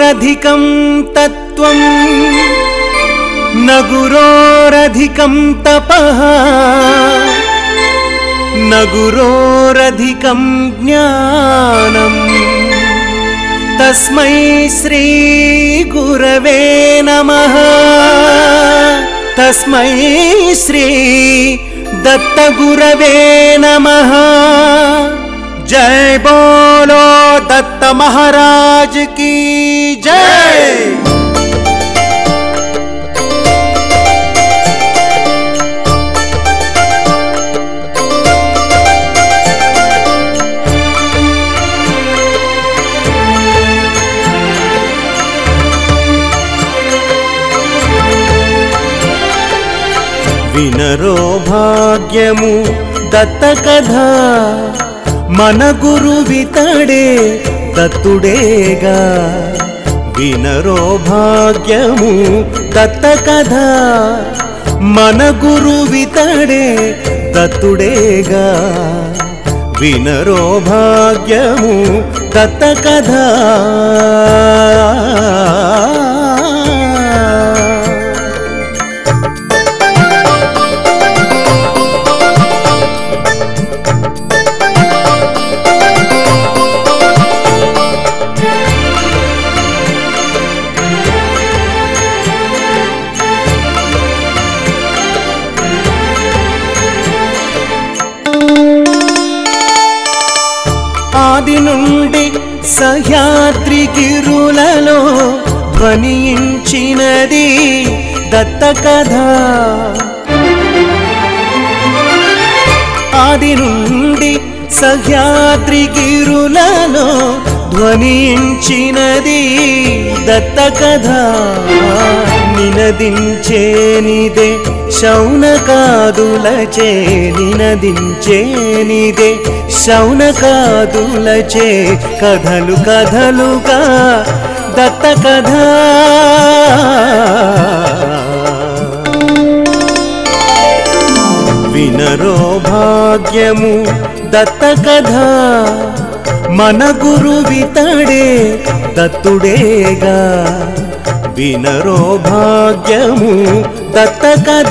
గురోరధికం తత్వం న గురోరధికం తపః న గురోరధికం జ్ఞానం తస్మై శ్రీ గురవే నమః తస్మై శ్రీ దత్తగురవే నమః జై బోలో దత్త మహారాజ్ की జై వినరో భాగ్యము దత్త కథ మన గురువితడే దత్తుడేగా వినరో భాగ్యము దత్త కథ మన గురువితడే దత్తుడేగా వినరో భాగ్యము దత్త కథ ఆది నుండి సహ్యాద్రి గిరులలో ధ్వనించినది దత్త కథ ఆది నుండి సహ్యాద్రి గిరులలో ధ్వనించినది దత్త కథ నినదించేనిదే శౌనకాదులచే నినదించేనిదే శౌనకాదులచే కథలు కథలుగా దత్త కథ వినరో భాగ్యము దత్త కథ మన గురువితడే దత్తుడేగా వినరో భాగ్యము దత్త కథ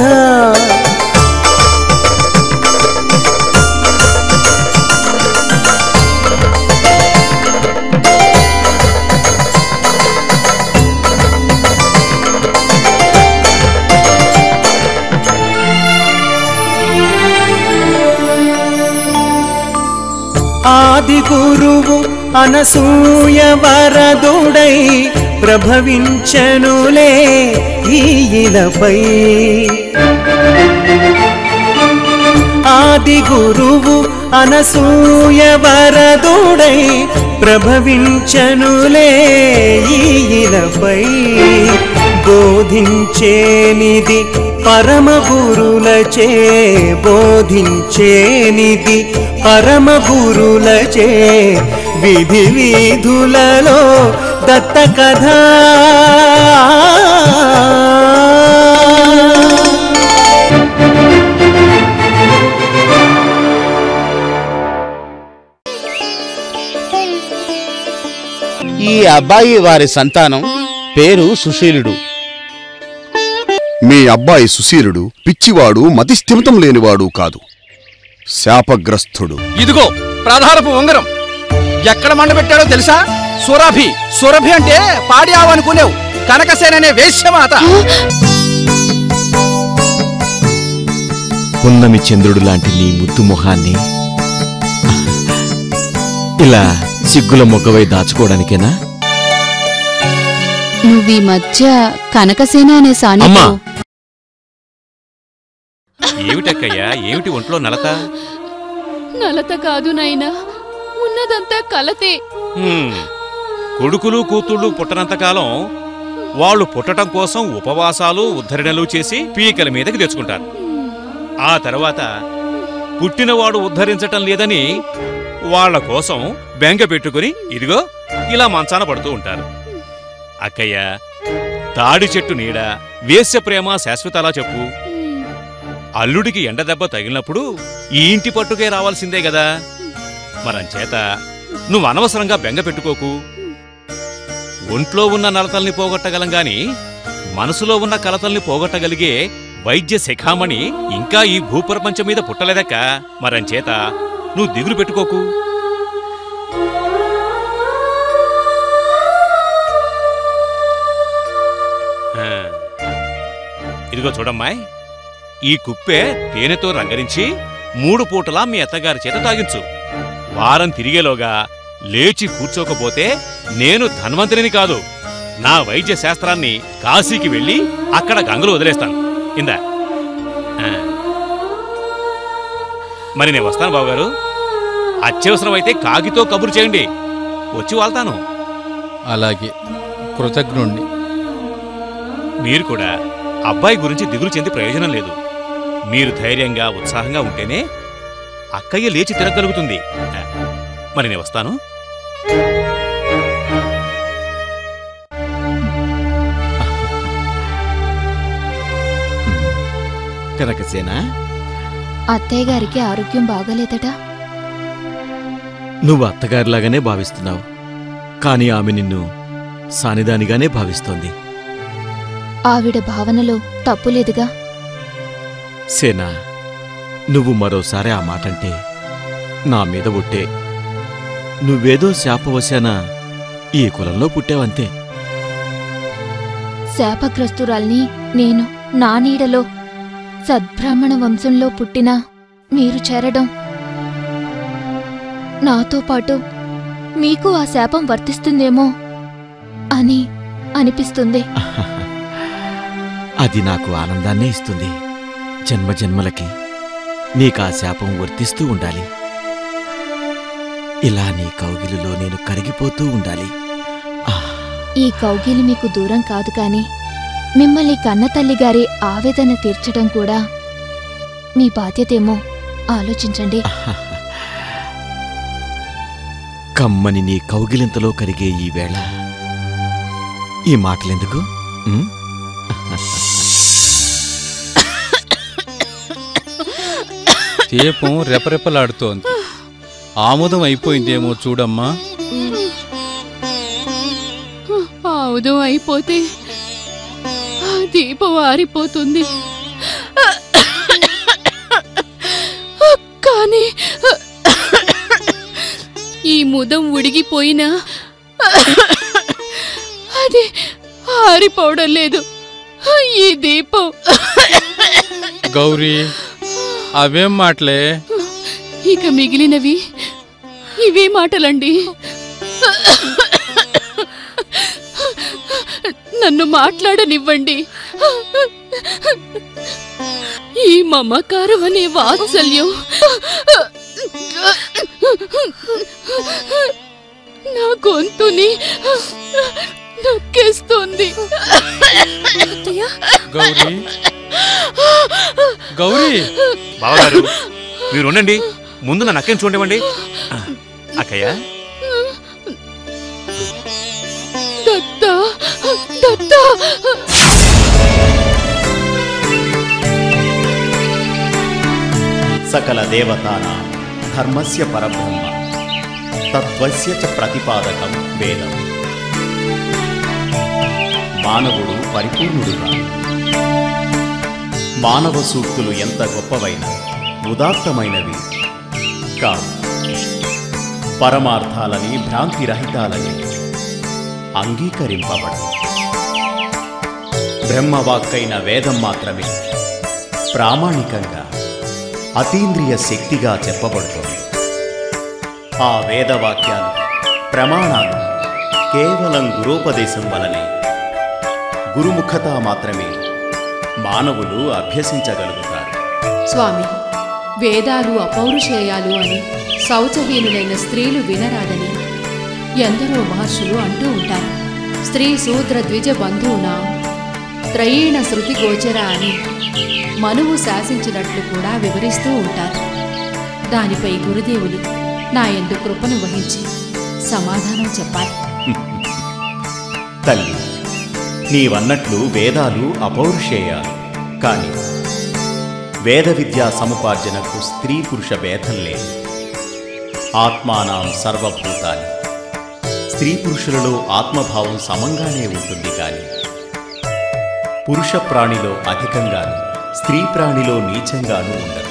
ఆది గురువు అనసూయ వరదుడై ప్రభవించనులే ఈలపై ఆది గురువు అనసూయ వరదుడై ప్రభవించనులే ఈలపై బోధించేనిది పరమ గురులచే బోధించేనిది పరమ గురులచే విధి విధులలో దత్త కథ ఈ అబ్బాయి వారి సంతానం పేరు సుశీలుడు మీ అబ్బాయి సుశీలుడు పిచ్చివాడు మతిస్థిమితం లేనివాడు కాదు శాపగ్రస్తుడు ఇదిగో ప్రధానపు ఉంగరం ఎక్కడ మండబెట్టాడో తెలుసా సురభి సురభి అంటే పాడియావు అనుకునేవు కనకసేననే వేశ్యమాత పున్నమి చంద్రుడు లాంటి నీ ముద్దు మొహాన్ని ఇలా సిగ్గుల మొగ్గవై దాచుకోవడానికేనా నువ్వీ మధ్య కనకసేన అనే సాని అమ్మా ఏమిటక్కయ్యా ఏమిటి ఒంట్లో నలత నలత కాదు నాయనా ఉన్నదంతా కలతే హ్మ్. కొడుకులు కూతుళ్ళు పుట్టనంతకాలం వాళ్ళు పుట్టటం కోసం ఉపవాసాలు ఉద్ధరణలు చేసి పీకల మీదకి తెచ్చుకుంటారు ఆ తర్వాత పుట్టినవాడు ఉద్ధరించటం లేదని వాళ్ళ కోసం బెంగ పెట్టుకుని ఇదిగో ఇలా మంచాన పడుతూ ఉంటారు అక్కయ్య తాడి చెట్టు నీడ వేశ్య ప్రేమ శాశ్వతలా చెప్పు అల్లుడికి ఎండ దెబ్బ తగిలినప్పుడు ఈ ఇంటి పట్టుకే రావాల్సిందే కదా మరంచేత నువ్వు అనవసరంగా బెంగ పెట్టుకోకు ఒంట్లో ఉన్న నలతల్ని పోగొట్టగలం గాని మనసులో ఉన్న కలతల్ని పోగొట్టగలిగే వైద్య శిఖామణి ఇంకా ఈ భూప్రపంచం మీద పుట్టలేదక్క మరంచేత నువ్వు దిగులు పెట్టుకోకు ఆ, ఇదిగో చూడమ్మాయ్ ఈ కుప్పే తేనెతో రంగరించి మూడు పూటలా మీ అత్తగారి చేత తాగించు వారం తిరిగేలోగా లేచి కూర్చోకపోతే నేను ధన్వంతరిని కాదు నా వైద్య శాస్త్రాన్ని కాశీకి వెళ్ళి అక్కడ గంగలు వదిలేస్తాను ఇందా ఆ. మరి నేను వస్తాను బావగారు అత్యవసరమైతే కాకితో కబురు చేయండి వచ్చి వాళ్తాను అలాగే కృతజ్ఞుణ్ణి మీరు కూడా అబ్బాయి గురించి దిగులు చెంది ప్రయోజనం లేదు మీరు ధైర్యంగా ఉత్సాహంగా ఉంటేనే అక్కయ్య లేచి తిరగలుగుతుంది ఆ, మరి నేను వస్తాను కనకసేన అత్తయ్య గారికి ఆరోగ్యం బాగలేదట నువ్వు అత్తగారిలాగానే భావిస్తున్నావు కానీ ఆమె నిన్ను సానిదానిగానే భావిస్తోంది ఆవిడ భావనలో తప్పులేదుగా సేనా నువ్వు మరోసారి ఆ మాటంటే నా మీద ఒట్టే నువ్వేదో శాపవశాన ఈ కులంలో పుట్టావంతే శాపగ్రస్తురాల్ని నేను నా నీడలో సద్బ్రాహ్మణ వంశంలో పుట్టిన మీరు చేరడం నాతో పాటు మీకు ఆ శాపం వర్తిస్తుందేమో అని అనిపిస్తుంది అది నాకు ఆనందాన్నే ఇస్తుంది జన్మజన్మలకి నీకా శాపం వర్తిస్తూ ఉండాలి ఇలా నీ కౌగిలిలో నేను కరిగిపోతూ ఉండాలి ఆ, ఈ కౌగిలి మీకు దూరం కాదు కాని మిమ్మల్ని కన్నతల్లి గారి ఆవేదన తీర్చడం కూడా మీ బాధ్యతేమో ఆలోచించండి కమ్మని నీ కౌగిలింతలో కరిగే ఈ వేళ ఈ మాటలెందుకు ఉం? దీపం రెపరెపలాడుతోంది ఆముదం అయిపోయిందేమో చూడమ్మా ఆవుదం అయిపోతే ఆ దీపం ఆరిపోతుంది కానీ ఈ ముదం ఉడిగిపోయినా అది ఆరిపోవడం లేదు ఈ దీపం గౌరీ అవేం మాటలే ఇక మిగిలినవి ఇవే మాటలండి నన్ను మాట్లాడనివ్వండి ఈ మమకారం అనే వాత్సల్యం నా గొంతుని నొక్కేస్తుంది గౌరీ గౌరీ బావగారు మీరు ఉండండి ముందు నా నక్కని చూడనివ్వండి ఆ, అక్కయ్య దత్తా దత్తా సకల దేవతానాం ధర్మస్య పరబ్రహ్మ తత్వస్య చ ప్రతిపాదకం వేదం మానవుడు పరిపూర్ణుడుగా మానవ సూక్తులు ఎంత గొప్పవైన ఉదాత్తమైనవి కాదు పరమార్థాలని భ్రాంతిరహితాలని అంగీకరింపబడవు బ్రహ్మవాక్కైన వేదం మాత్రమే ప్రామాణికంగా అతీంద్రియ శక్తిగా చెప్పబడుతుంది ఆ వేదవాక్యాలు ప్రమాణాలు కేవలం గురోపదేశం వలనే గురుముఖత మాత్రమే మానవులు అభ్యసించగలుగుతారు స్వామి వేదాలు అపౌరుషేయాలు అని శౌచహీనులైన స్త్రీలు వినరాదని ఎందరో మహర్షులు అంటూ ఉంటారు స్త్రీ శూద్ర ద్విజ బంధువునా త్రయీణ శృతి గోచర అని మనువు శాసించినట్లు కూడా వివరిస్తూ ఉంటారు దానిపై గురుదేవులు నా ఎందు కృపను వహించి సమాధానం చెప్పాలి తల్లి నీవన్నట్లు వేదాలు అపౌరుషేయాలు కాని వేద విద్యా సముపార్జనకు స్త్రీ పురుష భేదం లేదు ఆత్మానాం సర్వభూతాన్ని స్త్రీ పురుషులలో ఆత్మభావం సమంగానే ఉంటుంది కాని పురుష ప్రాణిలో అధికంగాను స్త్రీ ప్రాణిలో నీచంగాను ఉండదు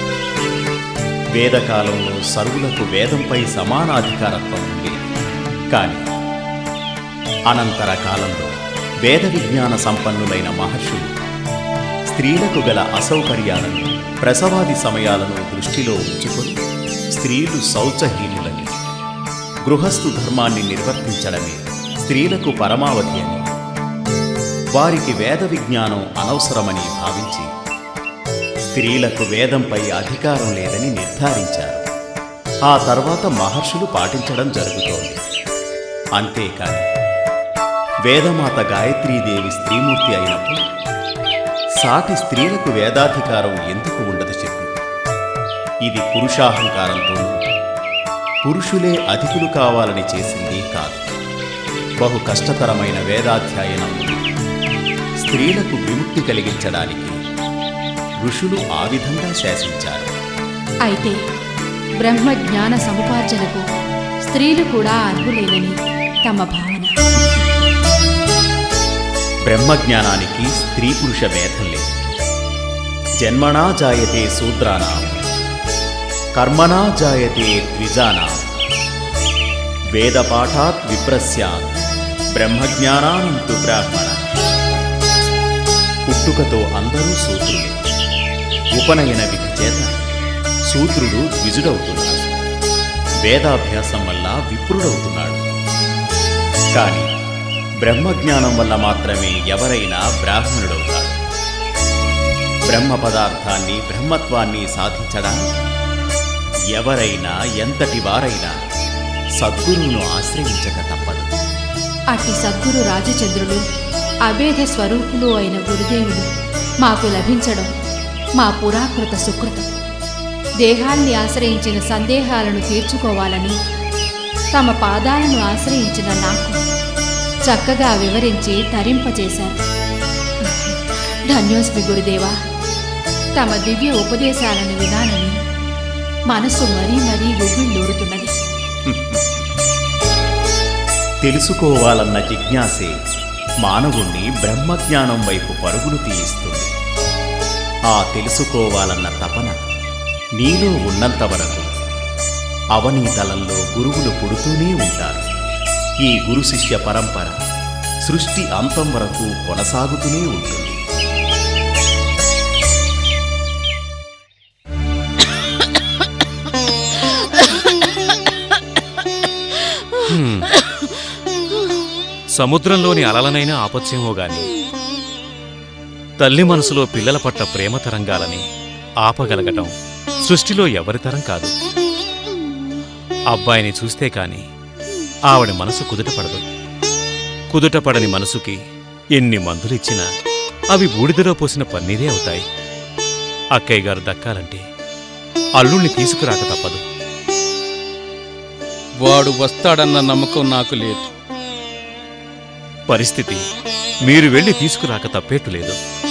వేదకాలంలో సర్వులకు వేదంపై సమానాధికారత్వం ఉండేది కాని అనంతర కాలంలో వేద విజ్ఞాన సంపన్నులైన మహర్షులు స్త్రీలకు గల అసౌకర్యాలను ప్రసవాది సమయాలను దృష్టిలో ఉంచుకొని స్త్రీలు శౌచహీనులని గృహస్థు ధర్మాన్ని నిర్వర్తించడమే స్త్రీలకు పరమావధి అని వారికి వేద విజ్ఞానం అనవసరమని భావించి స్త్రీలకు వేదంపై అధికారం లేదని నిర్ధారించారు ఆ తర్వాత మహర్షులు పాటించడం జరుగుతోంది అంతేకాని వేదమాత గాయత్రీదేవి స్త్రీమూర్తి అయినప్పుడు సాటి స్త్రీలకు వేదాధికారం ఎందుకు ఉండదు చెప్పు ఇది పురుషాహంకారంతోనూ పురుషులే అధికులు కావాలని చేసింది కాదు బహు కష్టతరమైన వేదాధ్యయనం స్త్రీలకు విముక్తి కలిగించడానికి ఋషులు ఆ విధంగా శాసించారు అయితే బ్రహ్మ జ్ఞాన సముపార్జనకు స్త్రీలు కూడా అర్హులేనని తమ భావన బ్రహ్మజ్ఞానానికి స్త్రీ పురుష భేదం లేదు జన్మనా జాయతే శూద్రానాం కర్మణా జాయతే ద్విజానాం వేదపాఠాత్ విప్రస్యాత్ బ్రహ్మజ్ఞానానంతు బ్రాహ్మణ పుట్టుకతో అందరూ శూద్రులే ఉపనయన విధి చేత శూద్రుడు ద్విజుడవుతున్నాడు వేదాభ్యాసం వల్ల విప్రుడవుతున్నాడు కానీ బ్రహ్మజ్ఞానం వల్ల మాత్రమే ఎవరైనా బ్రాహ్మణుడవుతాడు బ్రహ్మ పదార్థాన్ని బ్రహ్మత్వాన్ని సాధించడానికి ఎవరైనా ఎంతటి వారైనా సద్గురువును ఆశ్రయించక తప్పదు అట్టి సద్గురు రాజచంద్రులు అభేద స్వరూపులు అయిన గురుదేవులు మాకు లభించడం మా పురాకృత సుకృతం దేహాల్ని ఆశ్రయించిన సందేహాలను తీర్చుకోవాలని తమ పాదాలను ఆశ్రయించిన నాకు చక్కగా వివరించి తరింపజేశారు ధన్యోస్మి గురుదేవా తమ దివ్య ఉపదేశాలను వినాలని మనసు మరీ మరీ ఉవ్విళ్ళూరుతున్నది తెలుసుకోవాలన్న జిజ్ఞాసే మానవుణ్ణి బ్రహ్మజ్ఞానం వైపు పరుగులు తీయిస్తుంది ఆ తెలుసుకోవాలన్న తపన నీలో ఉన్నంత వరకు అవనీతలంలో గురువులు పుడుతూనే ఉంటారు ఈ గురు శిష్య పరంపర సృష్టి అంతం వరకు కొనసాగుతూనే ఉంటుంది హ్మ్. సముద్రంలోని అలలనైనా ఆపత్యేమో గాని తల్లి మనసులో పిల్లల పట్ల ప్రేమ తరంగాలని ఆపగలగటం సృష్టిలో ఎవరి తరం కాదు అబ్బాయిని చూస్తే కాని ఆవిడ మనసు కుదుటపడదు కుదుటపడని మనసుకి ఎన్ని మందులిచ్చినా అవి బూడిదలో పోసిన పన్నీరే అవుతాయి అక్కయ్య గారు దక్కాలంటే అల్లుణ్ణి తీసుకురాక తప్పదు వాడు వస్తాడన్న నమ్మకం నాకు లేదు పరిస్థితి మీరు వెళ్ళి తీసుకురాక తప్పేట్టు లేదు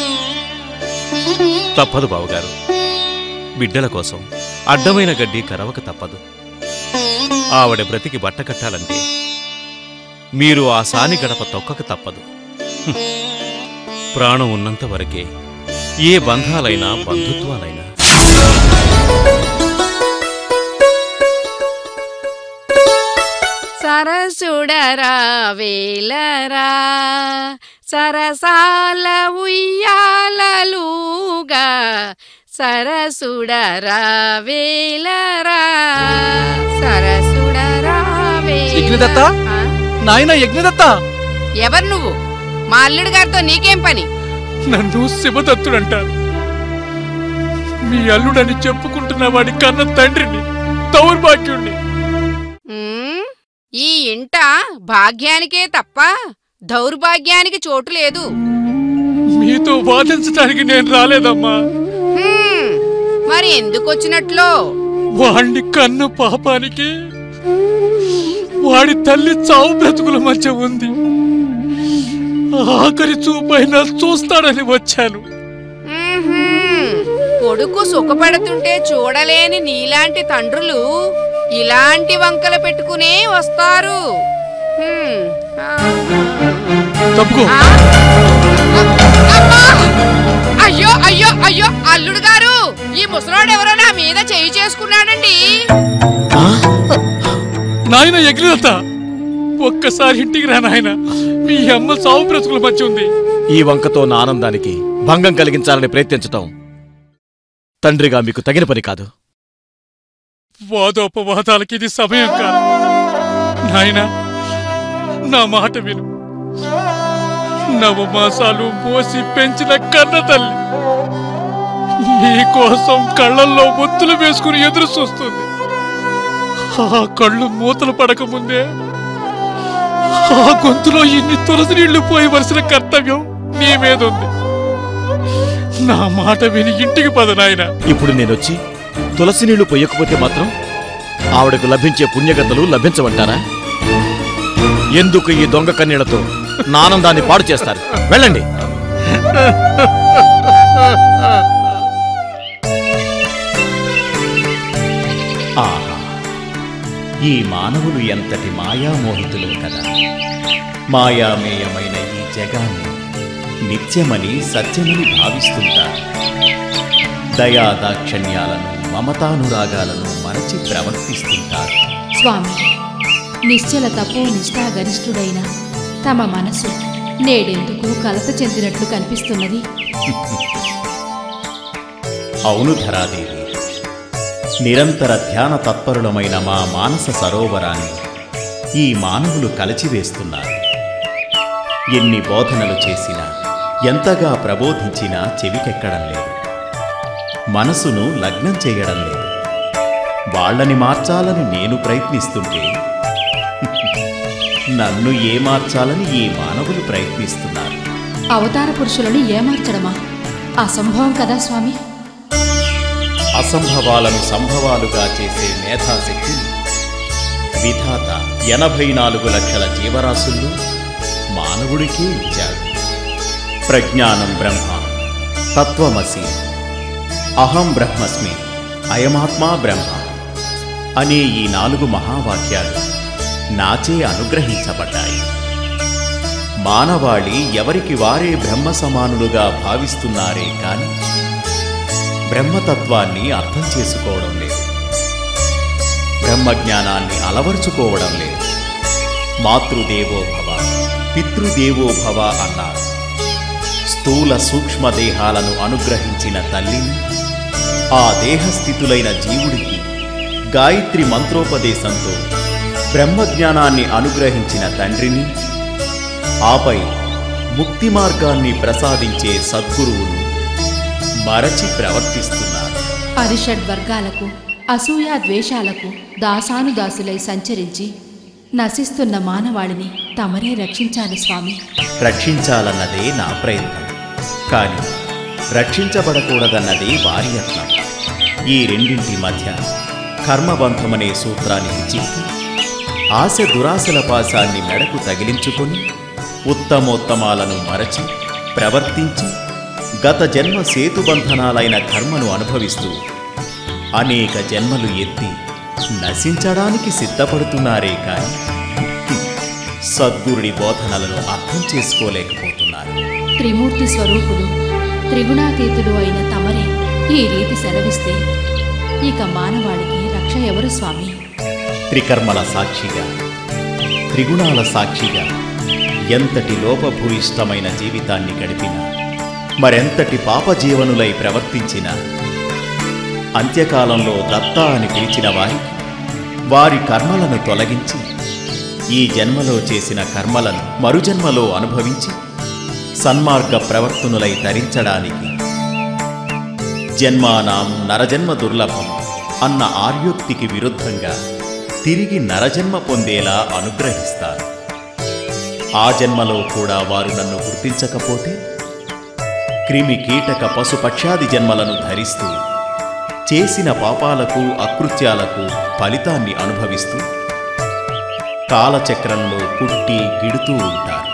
తప్పదు బావగారు బిడ్డల కోసం అడ్డమైన గడ్డి కరవక తప్పదు ఆవిడ బ్రతికి బట్ట కట్టాలంటే మీరు ఆ సాని గడప తొక్కక తప్పదు హ్మ్. ప్రాణం ఉన్నంత వరకే ఏ బంధాలైనా బంధుత్వాలైనా సరసుడరా వేలరా సరసాల ఉయ్యాలలుగా సరసుడరా వేలరా సరసుడరా యజ్ఞదత్త? ఆ? నాయన యజ్ఞదత్త ఎవరు నువ్వు మా అల్లుడు గారితో నీకేం పని నన్ను శివదత్తుడంటారు మీ అల్లుడని చెప్పుకుంటున్న వాడి కన్న తండ్రిని దౌర్భాగ్యుణ్ణి ఉమ్, ఈ ఇంట భాగ్యానికే తప్ప దౌర్భాగ్యానికి చోటు లేదు మీతో వాదించడానికి నేను రాలేదమ్మా హ్మ్, మరి ఎందుకు వచ్చినట్లో వాణ్ణి కన్న పాపానికి వాడి తల్లి చావు బ్రతుకుల మధ్య ఉంది ఆఖరి చూపైనా చూస్తాడని వచ్చాను ఉహుం, కొడుకు సుఖపడుతుంటే చూడలేని నీలాంటి తండ్రులు ఇలాంటి వంకలు పెట్టుకునే వస్తారు తప్పుకో అయ్యో అయ్యో అయ్యో అల్లుడు గారు ఈ ముసలోడు ఎవరో నా మీద చేయి చేసుకున్నాడండి నాయన ఎగిరిదత్త ఒక్కసారి ఇంటికి రా నాయన మీ అమ్మ సావు బ్రతుకుల మధ్య ఉంది ఈ వంకతో నా ఆనందానికి భంగం కలిగించాలని ప్రయత్నించటం తండ్రిగా మీకు తగిన పని కాదు వాదోపవాదాలకి ఇది సమయం కాదు నాయనా నా మాట విను నవమాసాలు మోసి పెంచిన కన్న తల్లి నీ కోసం కళ్ళల్లో ఒత్తులు వేసుకుని ఎదురు చూస్తుంది ఆ కళ్ళు మూతలు పడకముందే ఆ గొంతులో ఇన్ని తులసి నీళ్లు పోయవలసిన కర్తవ్యం నీ మీద ఉంది నా మాట విని ఇంటికి పద నాయనా ఇప్పుడు నేనొచ్చి తులసి నీళ్లు పొయ్యకపోతే మాత్రం ఆవిడకు లభించే పుణ్యగతలు లభించమంటారా ఎందుకు ఈ దొంగ కన్నీళ్లతో నా ఆనందాన్ని పాడు చేస్తారు వెళ్ళండి ఆహా ఈ మానవులు ఎంతటి మాయామోహితులు కదా మాయామేయమైన ఈ జగాన్ని నిత్యమని సత్యమని భావిస్తుంటారు దయా దాక్షణ్యాలను మమతానురాగాలను మరచి ప్రవర్తిస్తుంటారు స్వామి నిశ్చల తపో నిష్ఠాగరిష్ఠుడైన తమ మనసు నేడెందుకు కలత చెందినట్లు కనిపిస్తున్నది అవును ధరాదేవి నిరంతర ధ్యాన తత్పరులమైన మా మానస సరోవరాన్ని ఈ మానవులు కలచివేస్తున్నారు ఎన్ని బోధనలు చేసినా ఎంతగా ప్రబోధించినా చెవికెక్కడం లేదు మనసును లగ్నం చేయడం లేదు వాళ్ళని మార్చాలని నేను ప్రయత్నిస్తుంటే నన్ను ఏ మార్చాలని ఈ మానవులు ప్రయత్నిస్తున్నారు అవతార పురుషులను ఏమార్చడమా అసంభవం కదా స్వామి అసంభవాలను సంభవాలుగా చేసే మేధాశక్తిని విధాత ఎనభై నాలుగు లక్షల జీవరాశుల్లో మానవుడికే ఇచ్చాడు ప్రజ్ఞానం బ్రహ్మ తత్వమసి అహం బ్రహ్మస్మి అయమాత్మా బ్రహ్మ అనే ఈ నాలుగు మహావాక్యాలు నాచే అనుగ్రహించబడ్డాయి మానవాళి ఎవరికి వారే బ్రహ్మ సమానులుగా భావిస్తున్నారే కాని బ్రహ్మతత్వాన్ని అర్థం చేసుకోవడం లేదు బ్రహ్మజ్ఞానాన్ని అలవర్చుకోవడం లేదు మాతృదేవో భవ పితృదేవో భవ అన్నారు స్థూల సూక్ష్మ దేహాలను అనుగ్రహించిన తల్లిని ఆ దేహస్థితులైన జీవుడికి గాయత్రి మంత్రోపదేశంతో బ్రహ్మజ్ఞానాన్ని అనుగ్రహించిన తండ్రిని ఆపై ముక్తి మార్గాన్ని ప్రసాదించే సద్గురువును మరచి ప్రవర్తిస్తున్నారు అరిషడ్ వర్గాలకు అసూయా ద్వేషాలకు దాసానుదాసులై సంచరించి నశిస్తున్న మానవాళిని తమరే రక్షించాలి స్వామి రక్షించాలన్నదే నా ప్రయత్నం కానీ రక్షించబడకూడదన్నదే వారి యత్నం ఈ రెండింటి మధ్య కర్మబంధమనే సూత్రానికి చిక్కి ఆశ దురాశల పాశాన్ని మెడకు తగిలించుకొని ఉత్తమోత్తమాలను మరచి ప్రవర్తించి గత జన్మ సేతుబంధనాలైన కర్మను అనుభవిస్తూ అనేక జన్మలు ఎత్తి నశించడానికి సిద్ధపడుతున్నారే కాని హ్మ్, సద్గురుడి బోధనలను అర్థం చేసుకోలేకపోతున్నారు త్రిమూర్తి స్వరూపులు త్రిగుణాతీతులు అయిన తమరే ఈ రీతి సెలవిస్తే ఇక మానవాళికి రక్ష ఎవరు స్వామి త్రికర్మల సాక్షిగా త్రిగుణాల సాక్షిగా ఎంతటి లోపభూయిష్టమైన జీవితాన్ని గడిపినా మరెంతటి పాపజీవనులై ప్రవర్తించినా అంత్యకాలంలో దత్తా అని పిలిచిన వారికి వారి కర్మలను తొలగించి ఈ జన్మలో చేసిన కర్మలను మరుజన్మలో అనుభవించి సన్మార్గ ప్రవర్తనులై తరించడానికి జన్మానాం నరజన్మ దుర్లభం అన్న ఆర్యోక్తికి విరుద్ధంగా తిరిగి నరజన్మ పొందేలా అనుగ్రహిస్తారు ఆ జన్మలో కూడా వారు నన్ను గుర్తించకపోతే క్రిమి కీటక పశుపక్షాది జన్మలను ధరిస్తూ చేసిన పాపాలకు అకృత్యాలకు ఫలితాన్ని అనుభవిస్తూ కాలచక్రంలో పుట్టి గిడుతూ ఉంటారు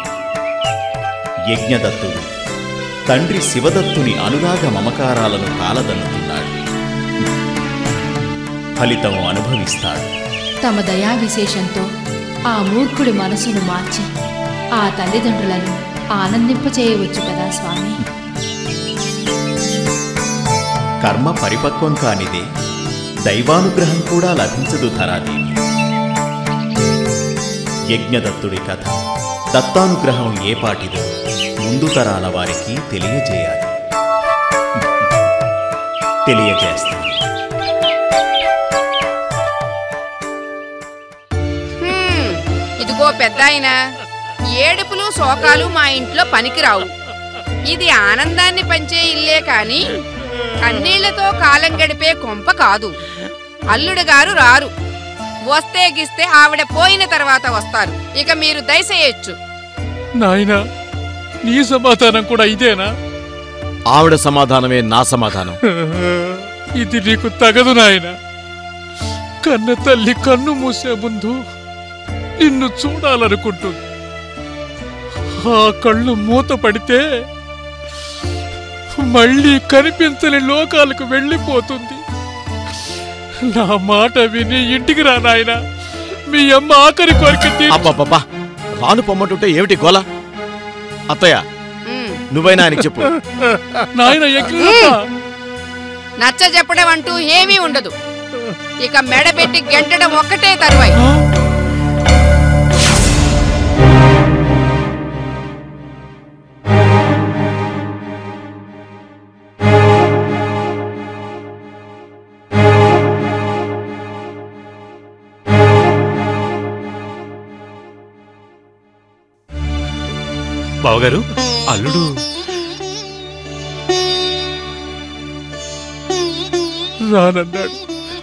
యజ్ఞదత్తుడు తండ్రి శివదత్తుని అనురాగ మమకారాలను కాలదన్నుతున్నాడు ఫలితం అనుభవిస్తాడు తమ దయా విశేషంతో ఆ మూర్ఖుడి మనసును మార్చి ఆ తల్లిదండ్రులను ఆనందింపచేయవచ్చు కదా స్వామి కర్మ పరిపక్వం కానిదే దైవానుగ్రహం కూడా లభించదు ధరాదేవి యజ్ఞదత్తుడి కథ దత్తానుగ్రహం ఏ పాటిదో ముందు తరాల వారికి తెలియజేయాలి తెలియజేస్తాను హ్మ్, ఇదిగో పెద్దాయన ఏడుపులు శోకాలు మా ఇంట్లో పనికిరావు ఇది ఆనందాన్ని పంచే ఇల్లే కాని కన్నీళ్లతో కాలం గడిపే కొంప కాదు అల్లుడు గారు రారు వస్తే గిస్తే ఆవిడ పోయిన తర్వాత వస్తారు ఇక మీరు దయచేయచ్చు నాయనా నీ సమాధానం కూడా ఇదేనా ఆవిడ సమాధానమే నా సమాధానం ఇది నీకు తగదు నాయన కన్న తల్లి కన్ను మూసే ముందు నిన్ను చూడాలనుకుంటుంది ఆ కళ్ళు మూత పడితే మళ్ళీ కనిపించని లోకాలకు వెళ్ళిపోతుంది నా మాట విని ఇంటికి రా నాయనా మీ అమ్మ ఆఖరి కోరిక తీర్చు. అబ్బబ్బబ్బా రాను పొమ్మంటుంటే ఏమిటి గోల అత్తయ్య నువ్వైనా ఆయనకి చెప్పు నాయన ఎక్కడ నచ్చ చెప్పడం అంటూ ఏమీ ఉండదు ఇక మెడ పెట్టి గెంటడం ఒక్కటే తరువాయి బావగారు అల్లుడు రానన్నాడు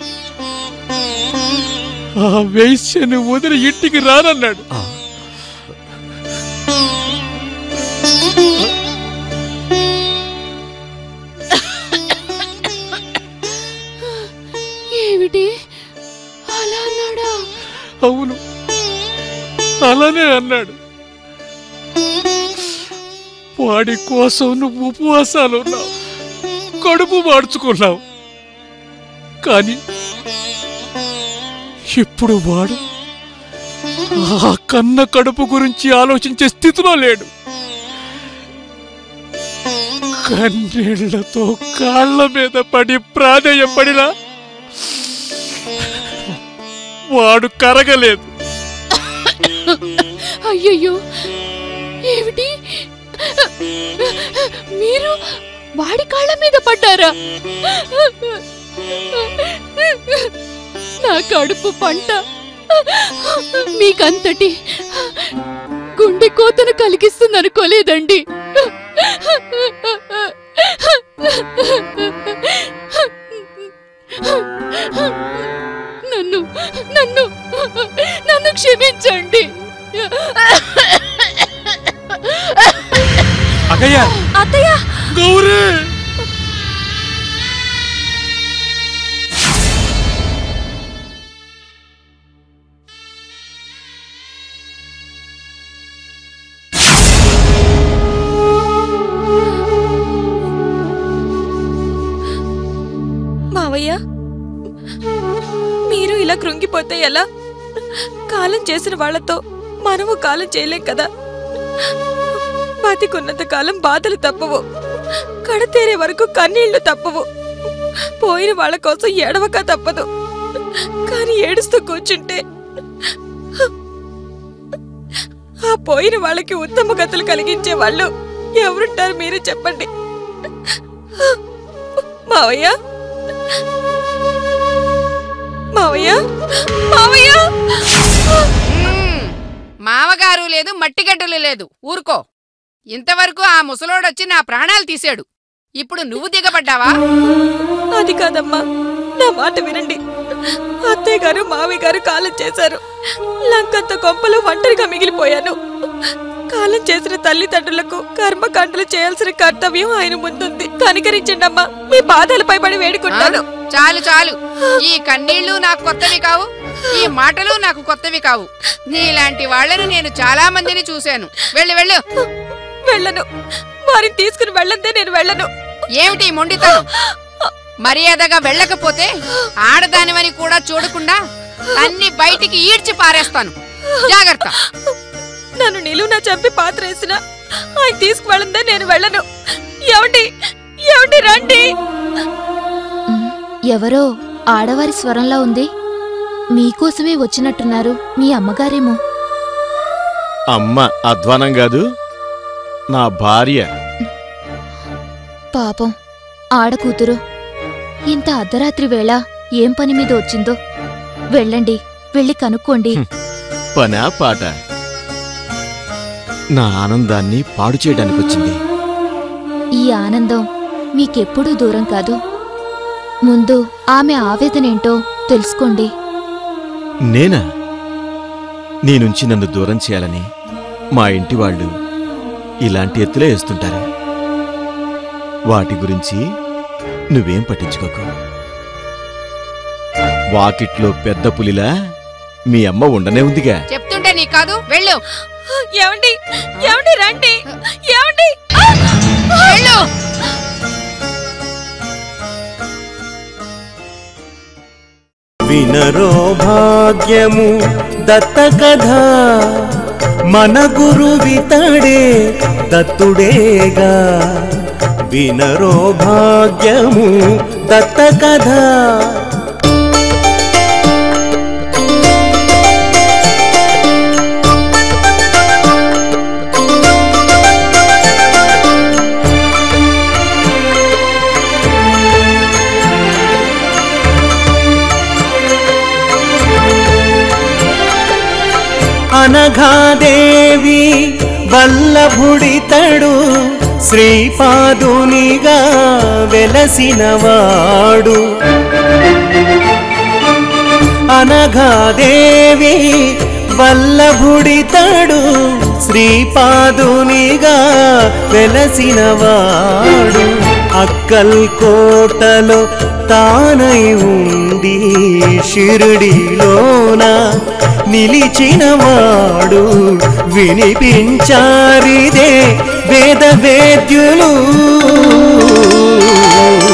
ఆ వేశ్యను వదిలి ఇంటికి రానన్నాడు ఏమిటి అలా అన్నాడా అవును అలానే అన్నాడు వాడి కోసం నువ్వు ఉపవాసాలు ఉన్నావు కడుపు మార్చుకున్నావు కానీ ఇప్పుడు వాడు ఆ కన్న కడుపు గురించి ఆలోచించే స్థితిలో లేడు కన్నీళ్లతో కాళ్ళ మీద పడి ప్రాధేయపడిలా వాడు కరగలేదు అయ్యయ్యో ఏమిటి మీరు వాడి కాళ్ళ మీద పడ్డారా నా కడుపు పంట మీకంతటి గుండె కోతను కలిగిస్తుందనుకోలేదండి నన్ను నన్ను నన్ను క్షమించండి అక్కయ్య అత్తయ్య గౌరీ మావయ్య మీరు ఇలా కృంగిపోతే ఎలా కాలం చేసిన వాళ్ళతో మనము కాలం చేయలేం కదా బతికున్నంత కాలం బాధలు తప్పవు కడతేరే వరకు కన్నీళ్లు తప్పవు పోయిన వాళ్ళ కోసం ఏడవక తప్పదు కానీ ఏడుస్తూ కూర్చుంటే ఆ పోయిన వాళ్ళకి ఉత్తమ గతులు కలిగించే వాళ్ళు ఎవరుంటారు మీరే చెప్పండి మావయ్య మావయ్య మావయ్య మ్మ్. మామగారు లేదు మట్టిగడ్డలు లేదు ఊరుకో ఇంతవరకు ఆ ముసలోడొచ్చి నా ప్రాణాలు తీశాడు ఇప్పుడు నువ్వు దిగబడ్డావా అది కాదమ్మా నా మాట వినండి అత్తయ్య గారు మావయ్య గారు కాలం చేశారు లంకంత కొంపలో ఒంటరిగా మిగిలిపోయాను కాలం చేసిన తల్లిదండ్రులకు కర్మకాండలు చేయాల్సిన కర్తవ్యం ఆయన ముందుంది కనికరించండి అమ్మా మీ పాదాలపై పడి వేడుకుంటాను చాలు చాలు ఈ కన్నీళ్లు నాకు కొత్తవి కావు ఈ మాటలు నాకు కొత్తవి కావు నీలాంటి వాళ్ళను నేను చాలా మందిని చూశాను వెళ్ళు వెళ్ళు వెళ్ళను వారిని తీసుకుని వెళ్ళందే నేను వెళ్ళను ఏమిటి ఈ మొండితనం మర్యాదగా వెళ్ళకపోతే ఆడదానివని కూడా చూడకుండా అన్ని బయటికి ఈడ్చి పారేస్తాను జాగ్రత్త నన్ను నిలువున చంపి పాత్రేసిన ఆయన తీసుకువెళ్ళందే నేను వెళ్ళను ఏమండి ఏమండి రండి ఎవరో ఆడవారి స్వరంలా ఉంది మీకోసమే వచ్చినట్టున్నారు మీ అమ్మగారేమో అమ్మ అధ్వానం కాదు నా భార్య పాపం ఆడకూతురు ఇంత అర్ధరాత్రి వేళ ఏం పని మీద వచ్చిందో వెళ్ళండి వెళ్ళి కనుక్కోండి పనా పాట నా ఆనందాన్ని పాడు చేయడానికి వచ్చింది ఈ ఆనందం మీకెప్పుడూ దూరం కాదు ముందు ఆమె ఆవేదనేంటో తెలుసుకోండి నేనా నీ నుంచి నన్ను దూరం చేయాలని మా ఇంటి వాళ్ళు ఇలాంటి ఎత్తులే వేస్తుంటారు వాటి గురించి నువ్వేం పట్టించుకోకు వాకిట్లో పెద్ద పులిలా మీ అమ్మ ఉండనే ఉందిగా చెప్తుంటే నీకు కాదు వెళ్ళు ఏమండి ఏమండి రండి ఏమండి వెళ్ళు వినరో భాగ్యము దత్త కథ మన గురువితడే దత్తుడేగా వినరో భాగ్యము దత్త కథ అనఘాదేవి వల్లభుడితడు శ్రీపాదునిగా వెలసినవాడు అనఘాదేవి వల్లభుడితడు శ్రీపాదునిగా వెలసినవాడు అక్కల్ కోటలో తానై ఉండి షిరుడిలోన నిలిచినవాడు వినిపించారిదే వేద వేద్యులు